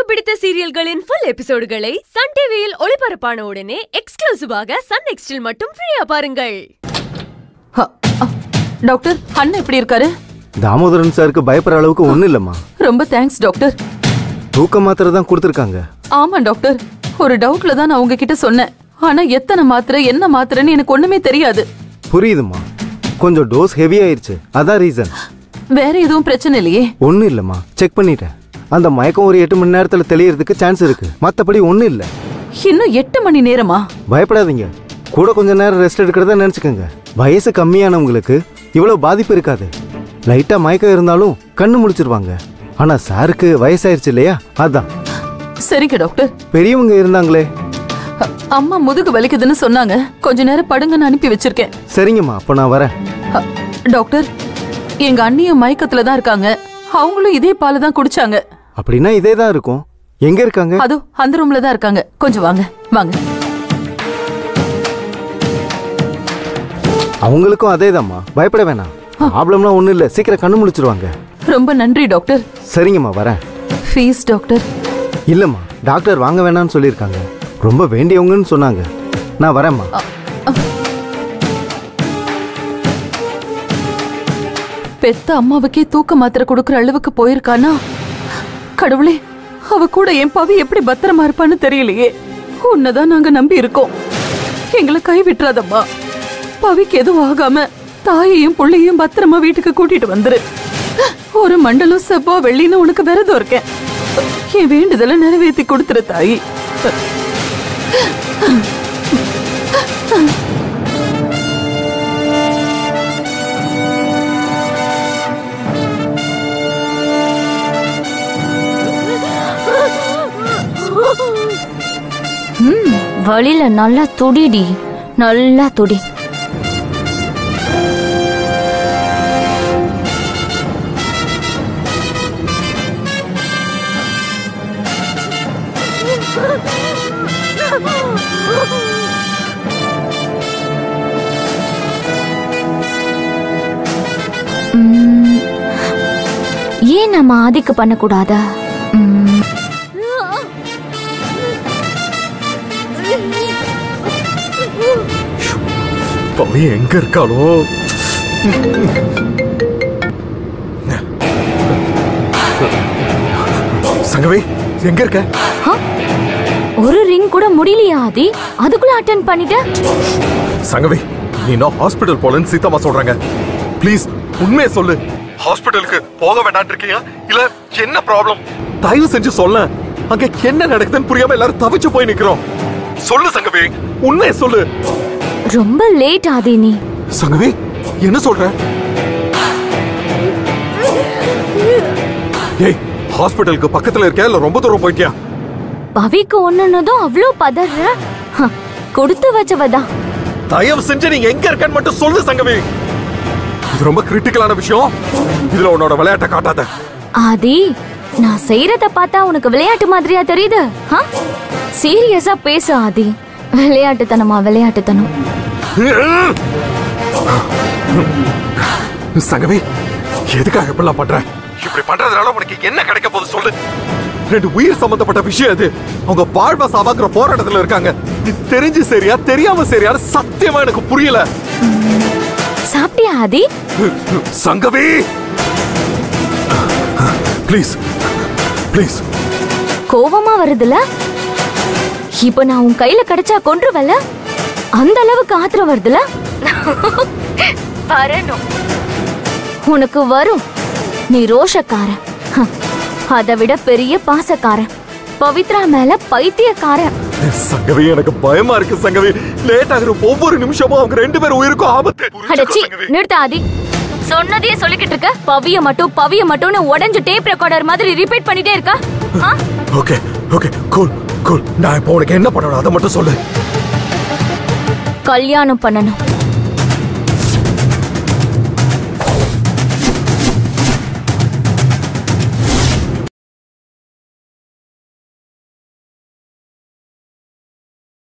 பிடித்த சீரியல்களின் full எபிசோடுகளை Sun டிவியில் ஒளிபரப்பான உடனே எக்ஸ்க்ளூசிவாக சன் நெக்ஸ்டில் மட்டும் ஃப்ரீயா பாருங்கள் ஹ, அ, டாக்டர் அண்ணன் எப்படி இருக்காரு தாமோதரன் சாருக்கு பயப்படுற அளவுக்கு ஒன்றும் இல்லைம்மா ரொம்ப தேங்க்ஸ் டாக்டர் தூக்க மாத்திரை தான் கொடுத்துருக்காங்க ஆமா டாக்டர் ஒரு டவுட்ல தான் நான் உங்ககிட்ட சொன்னேன் ஆனா எத்தனை மாத்திரை என்ன மாத்திரைன்னு எனக்கு ஒண்ணுமே தெரியாது புரியுதுமா கொஞ்சம் டோஸ் ஹெவி ஆயிருச்சு அதான் ரீசன் வேற எதுவும் பிரச்சனை இல்லையே ஒன்றும் இல்லைம்மா செக் பண்ணிட்டேன் அந்த மயக்கம் ஒரு எட்டு மணி நேரத்தில் தெளியறதுக்கு சான்ஸ் இருக்கு மற்றபடி ஒன்றும் இல்லை இன்னும் எட்டு மணி நேரமா பயப்படாதீங்க கூட கொஞ்ச நேரம் ரெஸ்ட் எடுக்கிறதா நினச்சிக்கோங்க வயசு கம்மியானவங்களுக்கு இவ்வளோ பாதிப்பு இருக்காது லைட்டாக மயக்கம் இருந்தாலும் கண்ணு முழிச்சிருவாங்க ஆனால் சாருக்கு வயசாயிருச்சு இல்லையா அதான் சரிங்க டாக்டர் பெரியவங்க இருந்தாங்களே அ, அம்மா முதுகு வலிக்குதுன்னு சொன்னாங்க கொஞ்ச நேரம் படுங்கன்னு அனுப்பி வச்சிருக்கேன் சரிங்கம்மா அப்போ நான் வரேன் அ, டாக்டர் எங்க அண்ணியும் மயக்கத்துல தான் இருக்காங்க அவங்களும் இதே பால் தான் குடிச்சாங்க அப்படின்னா இதே தான் இருக்கும் எங்கே இருக்காங்க அதோ அந்த ரூம்ல தான் இருக்காங்க கொஞ்சம் வாங்க வாங்க அவங்களுக்கும் அதேதாம்மா பயப்பட வேணாம் ப்ராப்ளம்லாம் ஒன்றும் இல்லை சீக்கிரம் கண்ணு முழிச்சிருவாங்க ரொம்ப நன்றி டாக்டர் சரிங்கம்மா வரேன் ஃபீஸ் டாக்டர் இல்லைம்மா டாக்டர் வாங்க வேணாம்னு சொல்லியிருக்காங்க ரொம்ப வேண்டியவங்கன்னு சொன்னாங்க நான் வரேம்மா பெத்த அம்மாவுக்கே தூக்க மாத்திரை கொடுக்கற அளவுக்கு போயிருக்கானா கடவுளே அவ கூட என் பவி எப்படி பத்திரமா இருப்பான்னு தெரியலையே உன்னதான் நாங்க நம்பி இருக்கோம் எங்களை கை விட்டுறாதம்மா பவிக்கு எதுவும் ஆகாம தாயையும் புள்ளையும் பத்திரமா வீட்டுக்கு கூட்டிட்டு வந்துரு ஒரு மண்டலம் செவ்வா வெள்ளின்னு உனக்கு விரதம் இருக்கேன் என் வேண்டுதலை நிறைவேத்தி கொடுத்துரு தாயி ம் வழியில நல்லா துடிடி நல்லா துடி ம், ஏன் நம்ம ஆதிக்கு பண்ணக்கூடாதா ம், பவி எங்க இருக்காளோ சங்கவி எங்க இருக்க ஒரு ரிங் கூட முடியலையா ஆதி அதுக்குள்ள அட்டன் பண்ணிட்ட சங்கவி நீ இன்னும் ஹாஸ்பிடல் போலன்னு சீதாமா சொல்றாங்க ப்ளீஸ் உண்மையை சொல்லு ஹாஸ்பிடலுக்கு போக வேண்டாம் இருக்கீங்க இல்ல என்ன ப்ராப்ளம் தயவு செஞ்சு சொல்ல அங்க என்ன நடக்குதுன்னு புரியாம எல்லாரும் தவிச்சு போய் நிக்கிறோம் சொல்லு சங்கவி உண்மையை சொல்லு ரொம்ப லேட் ஆதி நீ சங்கவி என்ன சொல்ற ஏய் ஹாஸ்பிடலுக்கு பக்கத்துல இருக்கியா இல்ல ரொம்ப தூரம் போயிட்டியா பவிக்கு ஒண்ணுனதும் அவ்வளோ பதற ஹ, கொடுத்து வச்சவதான் தயவு செஞ்சு நீங்க எங்க இருக்கன்னு மட்டும் சொல்லு சங்கவி இது ரொம்ப கிரிட்டிக்கலான விஷயம் இதுல உன்னோட விளையாட்டை காட்டாத ஆதி நான் செய்யறத பார்த்தா உனக்கு விளையாட்டு மாதிரியா தெரியுது சீரியஸா பேசு ஆதி விளையாட்டுத்தனமா விளையாட்டுத்தனம் சங்கவி எதுக்காக இப்படிலாம் பண்ற இப்படி பண்றதுனால உனக்கு என்ன கிடைக்க போகுது சொல்லு ரெண்டு உயிர் சம்பந்தப்பட்ட விஷயம் அது அவங்க வாழ்வ சாவாங்கிற போராட்டத்துல இருக்காங்க இது தெரிஞ்சு சரியா தெரியாம சரியான்னு சத்தியமா எனக்கு புரியல சாப்பிட்டியா ஆதி சங்கவி ப்ளீஸ் ப்ளீஸ் கோவமா வருதுல இப்ப நான் உன் கையில கிடைச்சா கொன்றுவல அந்த அளவுக்கு ஆத்திரம் வருதுல வரணும் உனக்கு வரும் நீ ரோஷக்காரன் ஹ, அதை விட பெரிய பாசக்காரன் பவித்ரா மேல பைத்தியக்காரன் சங்கவி எனக்கு பயமா இருக்கு சங்கவி லேட் ஆகுற ஒவ்வொரு நிமிஷமும் அவங்க ரெண்டு பேரும் உயிருக்கும் ஆபத்து புரிஞ்சுக்கோ, அடச்சி சங்கவி. நிறுத்த ஆதி சொன்னதையே சொல்லிக்கிட்டு இருக்க பவிய மட்டும் பவிய மட்டும்னு உடஞ்சு டேப் ரெக்கார்டர் மாதிரி ரிப்பீட் பண்ணிட்டே இருக்கா ஆ? ஓகே ஓகே கூல் கூல் நான் இப்போ உனக்கு என்ன பண்ணணும் அதை மட்டும் சொல்லு கல்யாணம் பண்ணணும்